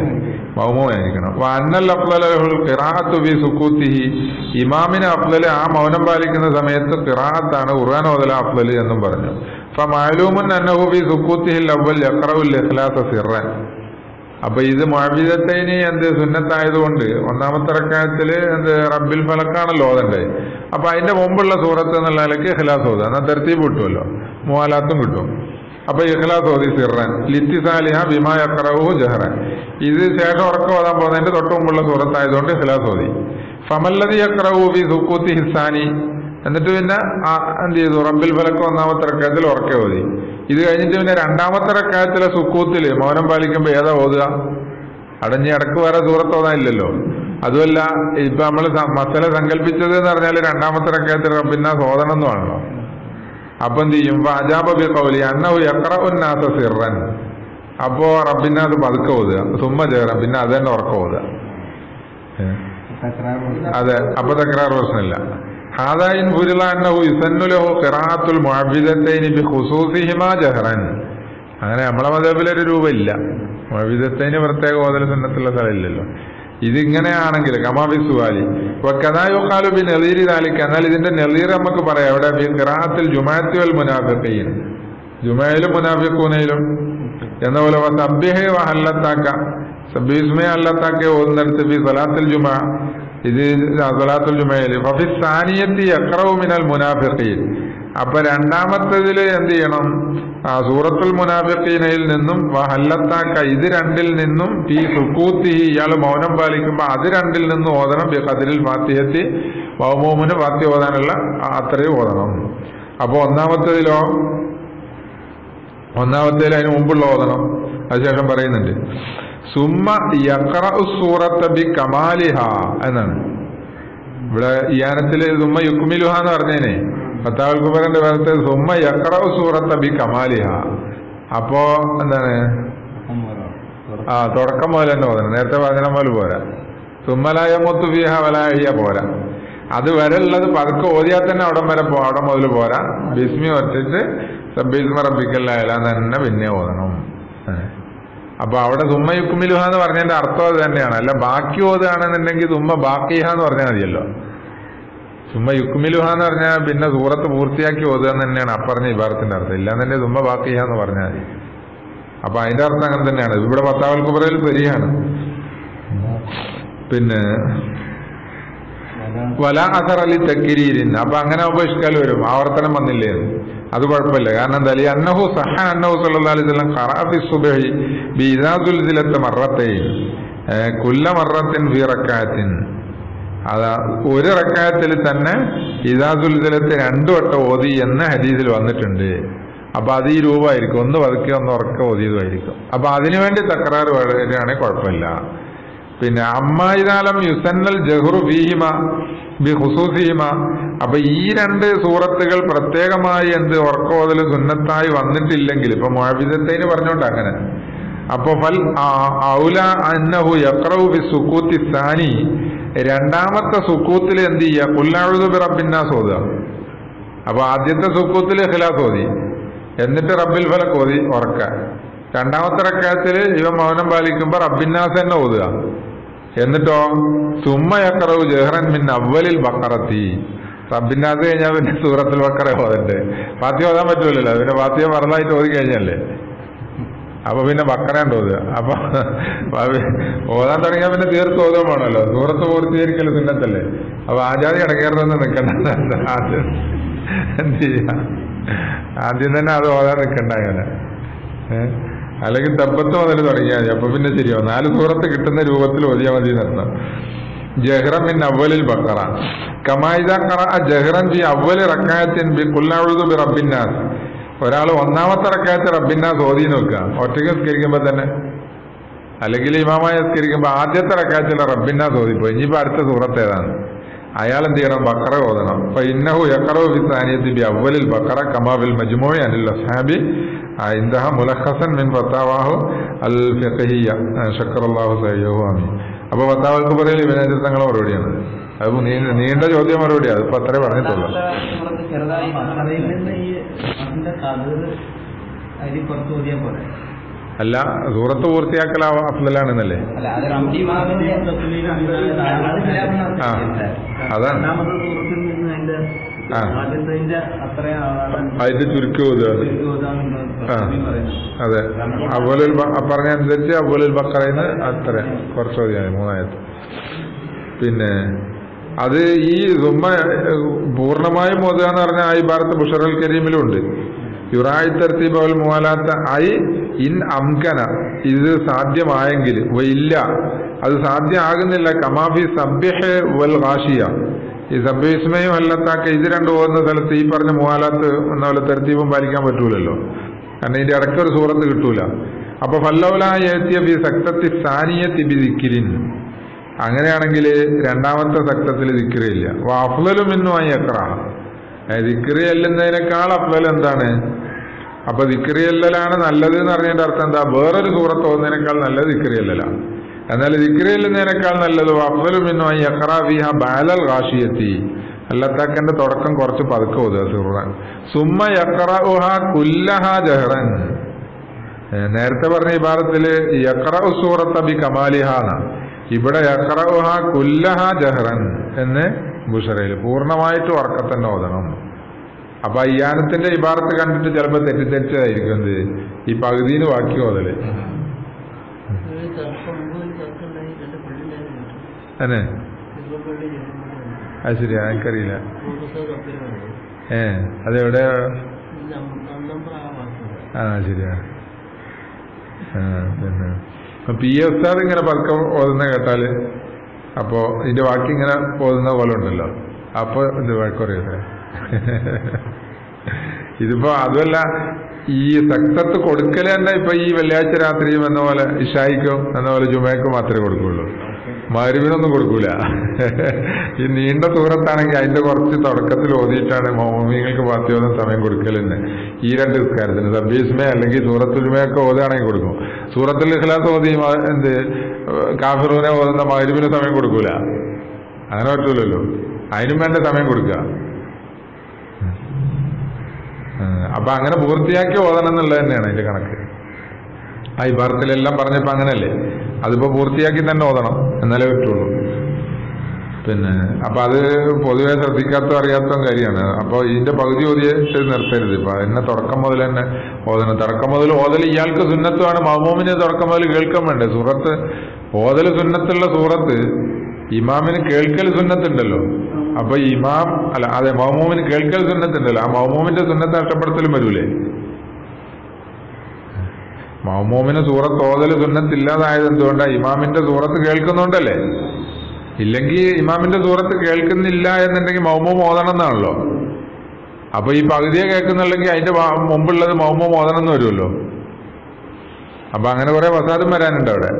മൗമമായിരിക്കണം അന്നൽ അഫ്ലലുൽ ഖിറാഅത്തു ബി സുക്കൂത്തിഹി ഇമാമിന് അഫ്ലൽ ആ മൗനം പാലിക്കുന്ന സമയത്ത് ഖിറാഅത്താണ് ഖുർആൻ ഓതല അഫ്ലൽ എന്നും പറഞ്ഞു ഫമാലൂമുൻ അന്നഹു ബി സുക്കൂത്തിഹിൽ അവൽ യഖറഉൽ ഇഖ്ലാസ സിർറൻ അപ്പൊ ഇത് മുഅവിദത്തൈനി എന്ത് സുന്നത്തായതുകൊണ്ട് ഒന്നാമത്തെ റക്കായത്തില് എന്ത് റബ്ബിൽ ഫലക്കാണല്ലോ ഓതണ്ടേ അപ്പൊ അതിന്റെ മുമ്പുള്ള സൂറത്ത് എന്നുള്ള നിലയ്ക്ക് ഇഖ്ലാസ് ഓതുക എന്നാൽ തെർത്തീബ് കിട്ടുമല്ലോ മൂവാലാത്തും കിട്ടും അപ്പൊ ഇഖ്ലാസ് ഓതി സിറൻ ലിത്തിസാലിഹ ബിമാ യഖറഹു ജഹറൻ ഇത് ശേഷം ഉറക്കം ഓതാൻ പോകുന്നതിന്റെ തൊട്ട് മുമ്പുള്ള സൂറത്തായതുകൊണ്ട് ഇഖ്ലാസ് ഓതി ഫമല്ലതി യഖറഹു ബി സുക്കൂത്തി ഹിസാനി എന്നിട്ട് പിന്നെ ആ എന്ത് ചെയ്തു റബ്ബിൽ ഫലക്ക് ഒന്നാമത്തെ റക്കായത്തിൽ ഉറക്കെ ഓതി ഇത് കഴിഞ്ഞിട്ട് പിന്നെ രണ്ടാമത്തെ റക്കായത്തിലെ സുക്കൂത്തില് മൗനം പാലിക്കുമ്പോൾ ഏതാ ഓതുക അടഞ്ഞ് ഇടക്ക് വേറെ സൂറത്ത് ഓതാനില്ലല്ലോ അതുമല്ല ഇപ്പൊ നമ്മൾ മസല സങ്കല്പിച്ചത് എന്ന് പറഞ്ഞാൽ രണ്ടാമത്തെ റക്കായത്തിൽ റബ്ബിന്ന സോദനം എന്നുമാണല്ലോ അപ്പൊ എന്ത് ചെയ്യും അജാബ ബി കൗലി അന്നഹു യക്ര ഉന്നാസ സിറൻ അപ്പോ റബ്ബിനാഥ് പതുക്കെ ഓതുക സുമ്മ ചേറാം പിന്നെ അത് തന്നെ ഉറക്കം ഓതുക ഏ. തക്രാർ അതെ അപ്പൊ തക്രാർ പ്രശ്നമില്ല ഹാദായിൻ ഫുരിള അന്നഹു യുസന്നു ലഹു ഖിറാഅത്തുൽ മുഅവ്വിദത്തൈനി ബി ഖുസൂസിഹിമാ ജഹറൻ അങ്ങനെ നമ്മളെ മതബിലൊരു രൂപമില്ല മുഅവ്വിദത്തൈന് പ്രത്യേക ഓതൽ സുന്നത്തുള്ള സ്ഥലമില്ലല്ലോ ഇതിങ്ങനെയാണെങ്കിൽ കമാബി സുവാലി കഥായുക്കാലു ബി നെളീരി താലിക്ക് എന്നാൽ ഇതിന്റെ നെളീർ നമുക്ക് പറയാം എവിടെ ബി ഖിറാഅത്തിൽ ജുമാഅത്തി വൽ മുനാഫിഖീൻ ജുമയിലും മുനാഫിഖൂനയിലും എന്ന പോലെ സബ്യഹെ വഹല്ലത്താക്ക സബ്ബിസ്മയെ അല്ലത്താക്കെ ഓതുന്നിടത്ത് ബി സലാത്തുൽ ജുമാ ഇത് സലാത്തുൽ ജുമയിൽ ഫഫി സാനിയത്തി അക്രവ് മിനൽ മുനാഫിഖീൻ അപ്പൊ രണ്ടാമത്തതില് എന്ത് ചെയ്യണം ആ സൂറത്തുൽ മുനാഫിഖീനയിൽ നിന്നും വഹല്ലത്താക്ക ഇത് രണ്ടിൽ നിന്നും ഈ സുക്കൂത്തി ഇയാൾ മൗനം പാലിക്കുമ്പോൾ അത് രണ്ടിൽ നിന്നും ഓതണം ബി ഖദിരിൽ ഫാത്തിഹത്തി വൗമൂമിന് ഫാത്തി ഓതാനുള്ള ആ അത്രയും ഓതണം അപ്പൊ ഒന്നാമത്തതിലോ ഒന്നാമത്തേൽ അതിന് മുമ്പുള്ള ഓതണം അതിനുശേഷം പറയുന്നുണ്ട് സുമ്മ യഖറ സൂറത്ത് ബി കമാലിഹ എന്നാണ് ഇവിടെ ഇയാനത്തില് സുമ്മ യുക്മിലുഹ എന്ന് പറഞ്ഞേനെ പത്താവൽ കുബരന്റെ ഭാഗത്ത് സുമ്മ യഖറ സൂറത്ത് ബി കമാലിഹ അപ്പോ എന്താണ് ആ തുടക്കം മുതൽ തന്നെ ഓതണം നേരത്തെ പറഞ്ഞ പോലെ പോരാ സുമ്മലായ മുത്തു ഫിഹ വലാഹിയ പോരാ അത് വരെ ഉള്ളത് പതുക്കെ ഓതിയാൽ തന്നെ അവിടം വരെ പോ അവിടെ മുതൽ പോരാ ബിസ്മി ഒറ്റിട്ട് സബ്ബീസ്മ റബ്ബിക്കല്ലായാല തന്നെ പിന്നെ ഓതണം ഏ. അപ്പൊ അവിടെ സുമ്മ യുക്കുമിലുഹ എന്ന് പറഞ്ഞതിന്റെ അർത്ഥം അത് തന്നെയാണ് അല്ല ബാക്കി ഓതുകയാണെന്നുണ്ടെങ്കിൽ സുമ്മ ബാക്കിഹ എന്ന് പറഞ്ഞാൽ മതിയല്ലോ സുമ്മ യുക്കുമിലുഹ എന്ന് പറഞ്ഞാൽ പിന്നെ സൂറത്ത് പൂർത്തിയാക്കി ഓതുക എന്ന് തന്നെയാണ് അപ്പറഞ്ഞ ഇബാറത്തിന്റെ അർത്ഥം ഇല്ലാന്നെ സുമ്മ ബാക്കിഹ എന്ന് പറഞ്ഞാൽ മതി അപ്പൊ അതിന്റെ അർത്ഥം അങ്ങനെ തന്നെയാണ് ഇവിടെ പത്താവൽ കുബറയിൽ പെരിയാണ് പിന്നെ വല അസർ അലി തക്കിരീരിൻ അപ്പൊ അങ്ങനെ ആവുമ്പോ ഇഷ്കാൽ വരും ആവർത്തനം വന്നില്ലേ എന്ന്. അത് കുഴപ്പമില്ല കാരണം എന്താ ഈ അന്നഹു സഹ അന്നഹു സല്ലല്ലാഹു അലൈഹി വസല്ലം ഖറാഫി സുബ്ഹി ബിഇദാസുൽ സിലത്ത് മറത്തൈൻ കുല്ല മറത്തിൻ ഫി റക്കാത്തിൻ അതാ ഒരു റക്കായത്തിൽ തന്നെ ഇദാസുൽ സിലത്ത് രണ്ടു വട്ടം ഓതി എന്ന ഹദീസിൽ വന്നിട്ടുണ്ട് അപ്പൊ അത് ഈ രൂപമായിരിക്കും ഒന്ന് പതുക്കെ ഒന്ന് ഉറക്കം ഓതിയതുമായിരിക്കും അപ്പൊ അതിനുവേണ്ടി തകരാറ് വരികയാണെങ്കിൽ കുഴപ്പമില്ല പിന്നെ അമ്മായിരാലം യുസന്നൽ ജഹ്റു ഫീഹിമ ബി ഹുസൂസിഹിമ അപ്പൊ ഈ രണ്ട് സൂറത്തുകൾ പ്രത്യേകമായി എന്ത് ഉറക്കോതൽ സുന്നത്തായി വന്നിട്ടില്ലെങ്കിൽ ഇപ്പൊ മുഴവിദത്തേന് പറഞ്ഞോണ്ട് അങ്ങനെ അപ്പൊ ഫൽ ആ- ഔല അന്നഹു യക്രഹു ബി സുക്കൂത്തി സാനി രണ്ടാമത്തെ സുക്കൂത്തിൽ എന്ത് ചെയ്യുക കുല്ലാഴുതു ബി റബ്ബിന്നാസ് ഓതുക അപ്പൊ ആദ്യത്തെ സുക്കൂത്തിൽ ഖിലാസ് ഓതി എന്നിട്ട് റബ്ബിൽ ഫലക്ക് ഓതി ഉറക്ക രണ്ടാമത്തെ റക്കായത്തിൽ ഇവ മൗനം പാലിക്കുമ്പോ റബ്ബിന്നാസ് തന്നെ ഓതുക എന്നിട്ടോ സുമ്മ യക്കറവ് ജഹ്റൻ മിൻ അവലിൽ ബക്കറത്തി റബ്ബിന്നാസ് കഴിഞ്ഞാൽ പിന്നെ സൂറത്തിൽ ബക്കറ ഓതണ്ടേ ഫാത്തിയ ഓതാൻ പറ്റൂലല്ലോ പിന്നെ ഫാത്തിയ മറന്നായിട്ട് ഓതി കഴിഞ്ഞല്ലേ അപ്പൊ പിന്നെ ബക്കറേണ്ട ഓതുക അപ്പൊ ഓതാൻ തുടങ്ങിയാൽ പിന്നെ തീർത്ത് ഓതാൻ വേണമല്ലോ സൂറത്ത് പൂർത്തീകരിക്കൽ സുന്നത്തല്ലേ അപ്പൊ ആചാരി ഇടകേറൊന്നും നിൽക്കണ്ട ആദ്യം എന്ത് ചെയ്യാ ആദ്യം തന്നെ അത് ഓതാൻ നിൽക്കണ്ട അങ്ങനെ ഏ? അല്ലെങ്കിൽ തപ്പത്ത് മുതൽ തുടങ്ങിയാൽ മതി അപ്പൊ പിന്നെ ശരിയാവും നാല് സൂറത്ത് കിട്ടുന്ന രൂപത്തിൽ ഓതിയാൽ മതി എന്നർത്ഥം ജഹ്റൻ മിൻ അവലിൽ ബക്കറ കമായിദ ഖറ ജഹ്റൻ ബി അവലി റക്കായത്തിൻ ബി കുല്ലഅഊദു ബി റബ്ബിന്നാസ് ഒരാൾ ഒന്നാമത്തെ റക്കായത്ത് റബ്ബിന്നാസ് ഓതി നോക്കുക ഒറ്റയ്ക്ക് സ്കരിക്കുമ്പോൾ തന്നെ അല്ലെങ്കിൽ ഇമാമായി സ്കരിക്കുമ്പോൾ ആദ്യത്തെ റക്കായത്തിലെ റബ്ബിന്നാസ് ഓതിപ്പോയി ഇനിയിപ്പോ അടുത്ത സൂറത്ത് ഏതാണ് അയാൾ എന്ത് ചെയ്യണം ബക്കറ ഓതണം അപ്പൊ ഇന്നഹു യക്കറോ ബി സാനിയത്തി ബി അവലിൽ ബക്കറ കമാബിൽ മജ്മൂഇ അനിൽ അസ്ഹാബി ഇന്ദഹ മുലഖസൻ മിൻ ഫത്താവാഹു അൽ ഫിഖഹിയ ഷക്കറല്ലാഹു സയ്യഹു ആമീൻ അപ്പൊ ഫത്താവൽ കുബറയിൽ ഇവനേജ് തങ്ങളെ മറുപടിയാണ് അത് നീണ്ട നീണ്ട ചോദ്യം മറുപടിയാണ് അതിപ്പോ അത്രേ പറഞ്ഞിട്ടുള്ളൂ സൂറത്ത് ചെറുതായി അതിൽ നിന്ന് ഈ അതിന്റെ കഥ അതിൽ പുറത്ത് ഓതിയാൽ പോലെ അല്ല സൂറത്ത് പൂർത്തിയാക്കൽ അഫ്ലാണെന്നല്ലേ അല്ല അത് ഇമാമിന്റെ അത് ഖിലാഫിന് ആ. അവസ്ഥയില്ല. അതാണ് രണ്ടാമത്തെ സൂറത്തിൽ നിന്ന് അതിന്റെ ആ. ആദ്യത്തെ അത്രയും ആളാണ് അതിന്റെ ചുരുക്കം ഓതുക ചുരുക്കി ഓതാമെന്ന് ആ. തസ്ബീഹ് പറയുന്നത്. അതെ അബുലുൽ പറഞ്ഞ അനുസരിച്ച് അബുലുൽ ബക്കറയിന്ന് അത്ര കുറച്ച് മതിയായി മൂന്നായത് പിന്നെ അത് ഈ സുമ്മ പൂർണ്ണമായും ഓതുക എന്ന് പറഞ്ഞാൽ ഈ ഭാരത് ബുഷറൽ കരീമിലുണ്ട് യുറായി തർത്തീബ് അവൽ മുവാലാത്ത ഐ ഇൻ അംകന ഇത് സാധ്യമായെങ്കിൽ വ ഇല്ല അത് സാധ്യമാകുന്നില്ല കമാഫി സബ്യഹ് വൽ ഹാഷിയ ഈ സബ്യസ്മയും അല്ലത്താക്ക ഇത് രണ്ടും പോകുന്ന സ്ഥലത്ത് ഈ പറഞ്ഞ മുവാലാത്ത് എന്ന പോലെ തെർത്തീപും പാലിക്കാൻ പറ്റൂലല്ലോ കാരണം ഇതിന്റെ ഇടയ്ക്ക് ഒരു സൂറത്ത് കിട്ടൂല അപ്പൊ ഫല്ലൗലായെത്തിയ ബി സക്തത്തി സാനിയത്തി ബി ദിക്കിരിൻ അങ്ങനെയാണെങ്കിൽ രണ്ടാമത്തെ സക്തത്തിൽ ദിക്കിറിയില്ല അഫ്ലലും ഇന്നും ആയി എക്ര ദിക്കറി അല്ലുന്നതിനേക്കാൾ അഫ്ലൽ എന്താണ് അപ്പൊ ദിക്കറി അല്ലലാണ് നല്ലത് എന്ന് പറഞ്ഞതിന്റെ അർത്ഥം എന്താ വേറൊരു സൂറത്ത് പോകുന്നതിനേക്കാൾ നല്ലത് ദിക്കറി അല്ലലാണ് എന്നാൽ ദിക്കറി അല്ലുന്നതിനേക്കാൾ നല്ലത് അഫ്ലലും ഇന്നും ആയി എക്ര ഫിഹ ബാലൽ റാഷിയെത്തി അല്ലത്താക്കന്റെ തുടക്കം കുറച്ച് പതുക്കെ ഓതുക സൂറാൻ സുമ്മ യക്റഉഹ കുല്ലഹ ജഹ്റൻ ഏ, നേരത്തെ പറഞ്ഞ ഈ ഭാഗത്തില് യക്റഉ സൂറത്ത ബി കമാലിഹാന ഇവിടെ യക്റഉഹ കുല്ലഹ ജഹ്റൻ എന്ന് ബുഷറയിൽ പൂർണ്ണമായിട്ട് ഉറക്കത്തന്നെ ഓതണം അപ്പൊ അയ്യാനത്തിന്റെ ഇബാറത്ത് കണ്ടിട്ട് ചിലപ്പോൾ തെറ്റിദ്ധരിച്ചതായിരിക്കും എന്ത് ഈ പകുതിയിൽ ബാക്കി ഓതല് ഒരു തർക്കം മുമ്പ് ഒരു തർക്കം ഉണ്ടായി രണ്ട് പള്ളിയിലായിരുന്നു അതെ ഇപ്പോൾ പള്ളി ജനങ്ങളുടെ അത് ശരിയാ എനിക്കറിയില്ല പുസ്തകം കപ്പിലാണ് ഏ അതെവിടെ നമ്പർ ആ വാക്കുണ്ട് ആ ശരിയാ ആ, പിന്നെ ഇപ്പൊ പി എസ് ആർ ഇങ്ങനെ പതുക്കെ ഓതുന്ന കേട്ടാല് അപ്പോ ഇതിന്റെ ബാക്കി ഇങ്ങനെ ഓതുന്ന പോലെ ഉണ്ടല്ലോ അപ്പൊ ഇത് വഴക്കുറയല്ലേ ഇതിപ്പോ അതുമല്ല ഈ സക്തത്ത് കൊടുക്കല് തന്നെ ഇപ്പൊ ഈ വെള്ളിയാഴ്ച രാത്രിയും എന്ന പോലെ ഇഷായിക്കും എന്ന പോലെ ജുമയ്ക്കും മാത്രമേ കൊടുക്കുള്ളൂ മരുവിനൊന്നും കൊടുക്കൂല ഈ നീണ്ട ദൂരത്താണെങ്കിൽ അതിന്റെ കുറച്ച് തുടക്കത്തിൽ ഓതിയിട്ടാണ് മോമിങ്ങൾക്ക് പാത്തിയോന്ന സമയം കൊടുക്കലെന്ന് ഈ രണ്ട് നിസ്കാരത്തിന് സബ്ബീസ്മേ അല്ലെങ്കിൽ സൂറത്തുൽമയൊക്കെ ഓതുകയാണെങ്കിൽ കൊടുക്കും സൂറത്തുൽ ഇഖ്ലാസ് ഓതി മ- എന്ത് കാഫിറൂനെ ഓതുന്ന മരുവിന് സമയം കൊടുക്കൂല അങ്ങനെ പറ്റൂലല്ലോ അതിനും വേണ്ട സമയം കൊടുക്കുക ആ, അപ്പൊ അങ്ങനെ പൂർത്തിയാക്കി ഓതണം എന്നുള്ളത് തന്നെയാണ് അതിന്റെ കണക്ക് ആ ഈ ഭാരത്തിലെല്ലാം പറഞ്ഞപ്പോ അങ്ങനല്ലേ അതിപ്പോ പൂർത്തിയാക്കി തന്നെ ഓതണം എന്നാലേ പറ്റുള്ളൂ പിന്നെ അപ്പൊ അത് പൊതുവെ ശ്രദ്ധിക്കാത്ത അറിയാത്ത കാര്യമാണ് അപ്പൊ ഇതിന്റെ പകുതി ഓതിയിട്ട് നിർത്തരുത് ഇപ്പൊ അതിനെ തുടക്കം മുതൽ തന്നെ ഓതണം തുടക്കം മുതൽ ഓതൽ ഇയാൾക്ക് സുന്നത്തുമാണ് മഹമൂമിന് തുടക്കം മുതൽ കേൾക്കാൻ വേണ്ടേ സൂറത്ത് ഓതൽ സുന്നത്തുള്ള സൂറത്ത് ഇമാമിന് കേൾക്കൽ സുന്നത്തുണ്ടല്ലോ അപ്പൊ ഇമാം അല്ല അതെ മഹമൂമിന് കേൾക്കൽ സുന്നത്തുണ്ടല്ലോ ആ മഹമൂമിന്റെ സുന്നത്ത് നഷ്ടപ്പെടുത്തലും വരൂലേ മഹമൂമിന് സൂറത്ത് ഓതൽ സുന്നത്തില്ലാതായത് എന്തുകൊണ്ടാണ് ഇമാമിന്റെ സൂറത്ത് കേൾക്കുന്നുണ്ടല്ലേ ഇല്ലെങ്കിൽ ഇമാമിന്റെ സൂറത്ത് കേൾക്കുന്നില്ല എന്നുണ്ടെങ്കിൽ മൗമൂം ഓതണം എന്നാണല്ലോ അപ്പൊ ഈ പകുതിയെ കേൾക്കുന്നുണ്ടെങ്കിൽ അതിന്റെ വാ- മുമ്പുള്ളത് മൗമൂം ഓതണം എന്ന് വരുമല്ലോ അപ്പൊ അങ്ങനെ കുറെ വസാദും വരാനുണ്ട് അവിടെ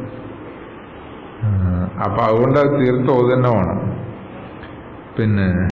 ആ, അപ്പൊ അതുകൊണ്ട് അത് തീർത്ത് ഓതന്നെ വേണം പിന്നെ